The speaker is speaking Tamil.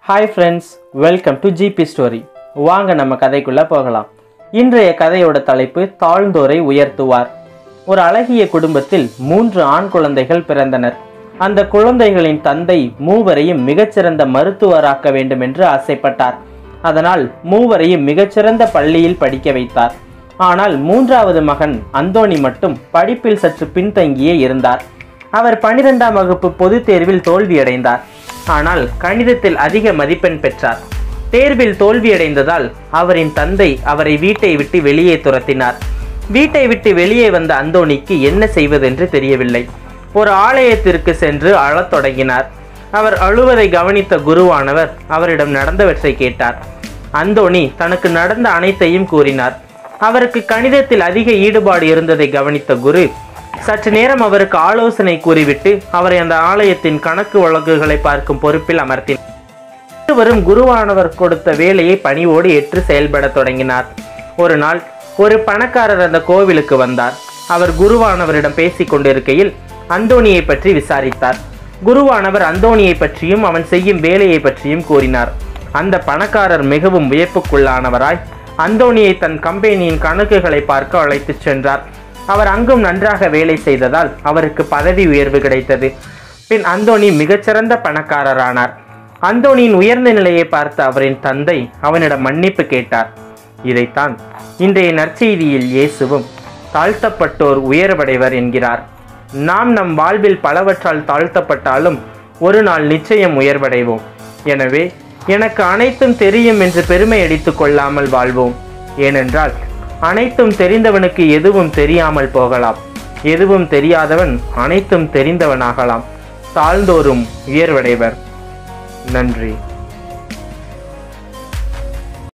hi friends welcome to GP story வாங்க நம்ம கதைக்குள்ளே போகலாம் இன்றைய கதையோட தலைப்பு தாழ்ந்தோரை உயர்த்துவார் ஒரு அழகிய குடும்பத்தில் மூன்று ஆண் குழந்தைகள் பிறந்தனர் அந்த குழந்தைகளின் தந்தை மூவரையும் மிகச்சிறந்த மருத்துவராக்க வேண்டும் என்று ஆசைப்பட்டார் அதனால் மூவரையும் மிகச்சிறந்த பள்ளியில் படிக்க வைத்தார் ஆனால் மூன்றாவது மகன் அந்தோணி மட்டும் படிப்பில் சற்று பின்தங்கியே இருந்தார் அவர் பனிரெண்டாம் வகுப்பு பொதுத் தேர்வில் தோல்வியடைந்தார் ஆனால் கணிதத்தில் அதிக மதிப்பெண் பெற்றார் தேர்வில் தோல்வியடைந்ததால் அவரின் தந்தை அவரை வீட்டை விட்டு வெளியே துரத்தினார் வீட்டை விட்டு வெளியே வந்த அந்தோணிக்கு என்ன செய்வதென்று தெரியவில்லை ஒரு ஆலயத்திற்கு சென்று அழத் தொடங்கினார் அவர் அழுவதை கவனித்த குருவானவர் அவரிடம் நடந்தவற்றை கேட்டார் அந்தோணி தனக்கு நடந்த அனைத்தையும் கூறினார் அவருக்கு கணிதத்தில் அதிக ஈடுபாடு இருந்ததை கவனித்த குரு சற்று நேரம் அவருக்கு ஆலோசனை கூறிவிட்டு அவரை அந்த ஆலயத்தின் கணக்கு வழக்குகளை பார்க்கும் பொறுப்பில் அமர்த்தினார் இருவரும் குருவானவர் கொடுத்த வேலையை பணிவோடு ஏற்று செயல்படத் தொடங்கினார் ஒரு நாள் ஒரு பணக்காரர் அந்த கோவிலுக்கு வந்தார் அவர் குருவானவரிடம் பேசிக் கொண்டிருக்கையில் அந்தோணியை பற்றி விசாரித்தார் குருவானவர் அந்தோணியை பற்றியும் அவன் செய்யும் வேலையை பற்றியும் கூறினார் அந்த பணக்காரர் மிகவும் வியப்புக்குள்ளானவராய் அந்தோணியை தன் கம்பெனியின் கணக்குகளை பார்க்க அழைத்துச் சென்றார் அவர் அங்கும் நன்றாக வேலை செய்ததால் அவருக்கு பதவி உயர்வு கிடைத்தது பின் அந்தோணி மிகச்சிறந்த பணக்காரரானார் அந்தோணியின் உயர்ந்த நிலையை பார்த்த அவரின் தந்தை அவனிடம் மன்னிப்பு கேட்டார் இதைத்தான் இன்றைய நற்செய்தியில் இயேசுவும் தாழ்த்தப்பட்டோர் உயர்வடைவர் என்கிறார் நாம் நம் வாழ்வில் பலவற்றால் தாழ்த்தப்பட்டாலும் ஒரு நாள் நிச்சயம் உயர்வடைவோம் எனவே எனக்கு அனைத்தும் தெரியும் என்று பெருமை அடித்துக் கொள்ளாமல் வாழ்வோம் ஏனென்றால் அனைத்தும் தெரிந்தவனுக்கு எதுவும் தெரியாமல் போகலாம் எதுவும் தெரியாதவன் அனைத்தும் தெரிந்தவனாகலாம் தாழ்ந்தோறும் உயர்வடைவர் நன்றி